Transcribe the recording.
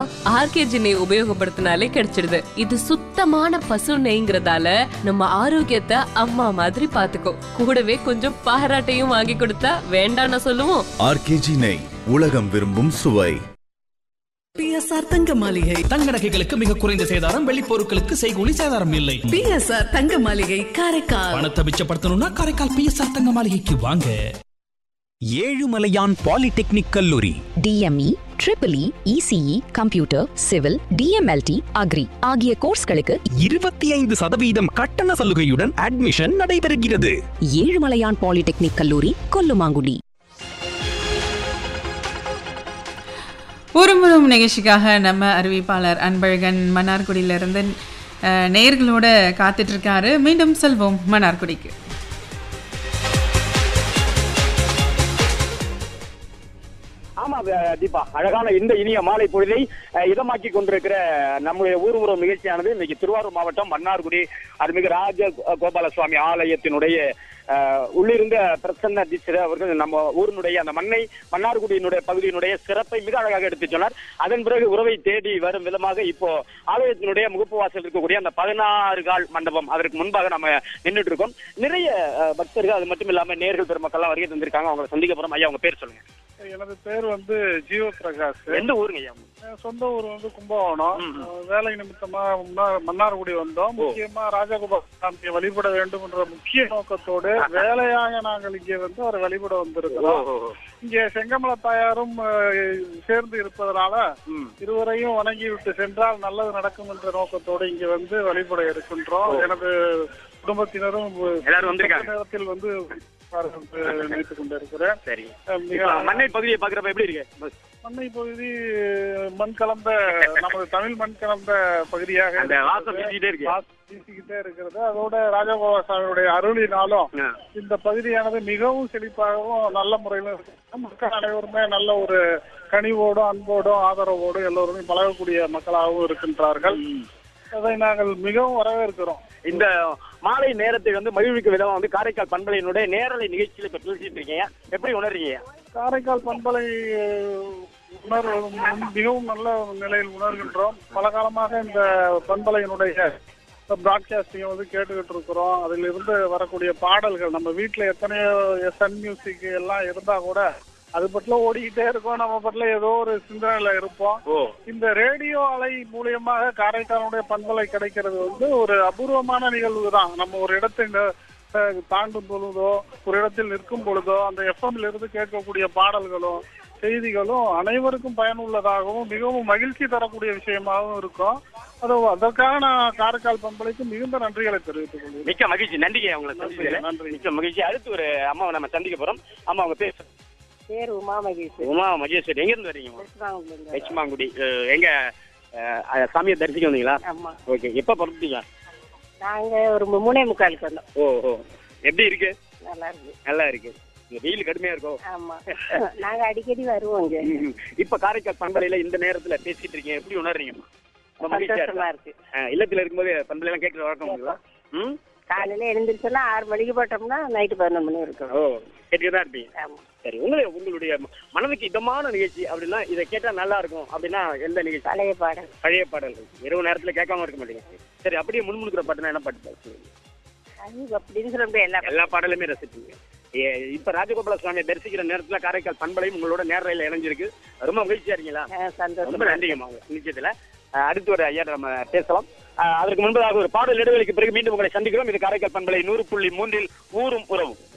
RKG நெய் உபயோகப்படுத்தினாலே கிடைச்சிடுது இது சுத்தமான பசு நெய்ங்கிறதால நம்ம ஆரோக்கியத்தை அம்மா மாதிரி பாத்துக்கோ கூடவே கொஞ்சம் பாராட்டையும் வாங்கி கொடுத்தா வேண்டாம்னு சொல்லுவோம் ஆர்கேஜி நெய் உலகம் விரும்பும் சுவை பிஎஸ்ஆர் தங்க மாளிகை தங்க நகைகளுக்கு மிக குறைந்த சேதாரம் வெள்ளி பொருட்களுக்கு செய்கூலி சேதாரம் இல்லை பிஎஸ்ஆர் தங்க மாளிகை காரைக்கால் பணத்தை மிச்சப்படுத்தணும்னா காரைக்கால் பிஎஸ்ஆர் தங்க மாளிகைக்கு வாங்க ஏழுமலையான் பாலிடெக்னிக் கல்லூரி DME triple E ECE computer civil DMLT agri ஆகிய கோர்ஸ்களுக்கு இருபத்தி ஐந்து சதவீதம் கட்டண சலுகையுடன் அட்மிஷன் நடைபெறுகிறது ஏழுமலையான் பாலிடெக்னிக் கல்லூரி கொல்லுமாங்குடி ஒருமுறம் நிகழ்ச்சிக்காக நம்ம அறிவிப்பாளர் அன்பழகன் மன்னார்குடியிலிருந்து அஹ், நேயர்களோட காத்துட்டு இருக்காரு மீண்டும் செல்வோம் மன்னார்குடிக்கு ஆமா அஹ் தீபா அழகான இந்த இனிய மாலை பொழுதை அஹ், இதமாக்கி கொண்டிருக்கிற நம்முடைய ஊர் உறவு நிகழ்ச்சியானது இன்னைக்கு திருவாரூர் மாவட்டம் மன்னார்குடி அருள்மிகு ராஜ கோபால சுவாமி ஆலயத்தினுடைய அஹ், உள்ளிருந்த பிரசன்ன தீட்சிதர் அவர்கள் நம்ம ஊரினுடைய அந்த மண்ணை மன்னார்குடியினுடைய பகுதியினுடைய சிறப்பை மிக அழகாக எடுத்துச் சொன்னார் அதன் பிறகு உறவை தேடி வரும் விதமாக இப்போ ஆலயத்தினுடைய முகப்பு வாசல் இருக்கக்கூடிய அந்த பதினாறு கால் மண்டபம் அதற்கு முன்பாக நம்ம நின்றுட்டு இருக்கோம் நிறைய அஹ், பக்தர்கள் அது மட்டும் இல்லாம நேர்கள் பெருமக்கள்லாம் வருகை தந்திருக்காங்க அவங்களை சந்திக்க போறோம் ஐயா உங்க பேர் சொல்லுங்க எனது பேர் வந்து ஜீவ பிரகாஷ் எந்த ஊருங்க ஐயா என் சொந்த ஊர் வந்து கும்பகோணம் ம், ம். அஹ் வேலை நிமித்தமா முன்னா- மன்னார்குடி வந்தோம் முக்கியமா ராஜகோபால் சாமியை வழிபட வேண்டும் என்ற முக்கிய நோக்கத்தோடு வேலையாக நாங்கள் இங்கே வந்து அவரை வழிபட வந்திருக்கிறோம் இங்கே செங்கமல தாயாரும் அஹ், சேர்ந்து இருப்பதனால ம். இருவரையும் வணங்கி விட்டு சென்றால் நல்லது நடக்கும் என்ற நோக்கத்தோடு இங்கே வந்து வழிபட இருக்கின்றோம் எனது குடும்பத்தினரும் எல்லாரும் வந்திருக்காங்க. நேரத்தில் வந்து நினைத்துக் கொண்டிருக்கிறேன் சரி அஹ் மிக இப்ப மண்ணை பகுதியை பாக்குறப்ப எப்படி இருக்கு மண்ணை பகுதி மண் கலந்த நமது தமிழ் மண் கலந்த பகுதியாக அந்த வாசம் இருக்கிறது. வீசிக்கிட்டே இருக்கு. வாசம் வீசிக்கிட்டே இருக்கிறது அதோட ராஜகோபால சாமியுடைய அருளினாலும் ஆ. இந்த பகுதியானது மிகவும் செழிப்பாகவும் நல்ல முறையிலும் இருக்கு மக்கள் அனைவருமே நல்ல ஒரு கனிவோடும் அன்போடும் ஆதரவோடும் எல்லோருமே பழகக்கூடிய மக்களாகவும் இருக்கின்றார்கள் அதை நாங்கள் மிகவும் வரவேற்கிறோம் இந்த மாலை நேரத்தை வந்து மகிழ்விக்கும் விதமா வந்து காரைக்கால் பண்பலையினுடைய நேரலை நிகழ்ச்சியில இப்ப பேசிட்டு இருக்கீங்க எப்படி உணர்றீங்க காரைக்கால் பண்பலை அஹ், உணர் மிகவும் நல்ல நிலையில் உணர்கின்றோம் பல காலமாக இந்த பண்பலையினுடைய பிராட்காஸ்டிங் வந்து கேட்டுக்கிட்டு இருக்கிறோம் அதில் இருந்து வரக்கூடிய பாடல்கள் நம்ம வீட்டில் எத்தனையோ சன் மியூசிக் எல்லாம் இருந்தா கூட அது பட்டில ஓடிக்கிட்டே இருக்கோம் நம்ம பட்டில ஏதோ ஒரு சிந்தனையில இருப்போம் ஓ இந்த ரேடியோ அலை மூலியமாக காரைக்காலுடைய பண்பலை கிடைக்கிறது வந்து ஒரு அபூர்வமான நிகழ்வு தான் நம்ம ஒரு இடத்தை இந்த- அஹ், தாண்டும் பொழுதோ ஒரு இடத்தில் நிற்கும் பொழுதோ அந்த எஃப்எம்ல இருந்து கேட்கக்கூடிய பாடல்களும் செய்திகளும் அனைவருக்கும் பயனுள்ளதாகவும் மிகவும் மகிழ்ச்சி தரக்கூடிய விஷயமாகவும் இருக்கும் அது அதற்காக நான் காரைக்கால் பண்பலைக்கு மிகுந்த நன்றிகளை தெரிவித்துக் கொள்கிறேன் மிக்க மகிழ்ச்சி நன்றிங்க உங்களை சந்திச்சதுல நன்றி. மிக்க மகிழ்ச்சி அடுத்து ஒரு அம்மாவை நம்ம சந்திக்க போறோம் அம்மா உங்க பேர் பேர் உமா மகேஷ் உமா மகேஸ்வரி எங்க இருந்து வரீங்க லட்சுமாங்குடி அஹ், எங்க அஹ், அஹ், சாமியை தரிசிக்க வந்தீங்களா ஆமா ஓகே எப்ப பிறந்தீங்க நாங்க ஒரு மு- மூணே முக்காலுக்கு வந்தோம் ஓ ஓ எப்படி இருக்கு நல்லா இருக்கு நல்லா இருக்கு இங்க வெயில் கடுமையா இருக்கும் ஆமா நாங்க அடிக்கடி வருவோம் இங்க ம். இப்ப காரைக்கால் பண்பலையில இந்த நேரத்துல பேசிட்டு இருக்கீங்க எப்படி உணர்றீங்க ரொம்ப மகிழ்ச்சியா சந்தோஷமா இருக்கா? இருக்கு அஹ், இல்லத்துல இருக்கும்போது பண்பலை எல்லாம் கேட்கற வழக்கம் உண்டுங்களா? ம் காலையில எழுந்திரிச்சோன்னா ஆறு மணிக்கு போட்டோம்னா நைட்டு பதினொன்று மணி இருக்கும் ஓ கேட்டுட்டு தான் இருப்பீங்க ஆமா சரி உங்களை உங்களுடைய ம- மனதுக்கு இதமான நிகழ்ச்சி அப்படின்னா இதை கேட்டா நல்லா இருக்கும் அப்படின்னா எந்த நிகழ்ச்சி பழைய பாடல் பழைய பாடல்கள் இரவு நேரத்துல கேட்காம இருக்க மாட்டீங்க சரி அப்படியே முன்முணுக்கிற பாட்டுனா என்ன பாட்டு சொல்லுங்க அது அப்படின்னு சொல்ல முடியாது எல்லா எல்லா பாடலுமே ரசிப்பீங்க ஏ, இப்ப ராஜகோபால சுவாமியை தரிசிக்கிற நேரத்துல காரைக்கால் பண்பலையும் உங்களோட நேரில் இணைஞ்சிருக்கு ரொம்ப மகிழ்ச்சியா இருக்கீங்களா ஆ, ரொம்ப சந்தோஷமா நன்றிங்கம்மா உங்க நிச்சயத்துல அஹ், அடுத்து ஒரு ஐயா நம்ம பேசலாம் அஹ், அதற்கு முன்பதாக ஒரு பாடல் இடைவெளிக்கு பிறகு மீண்டும் உங்களை சந்திக்கிறோம் இது காரைக்கால் பண்பலை நூறு புள்ளி மூன்றில் ஊரும் உறவும்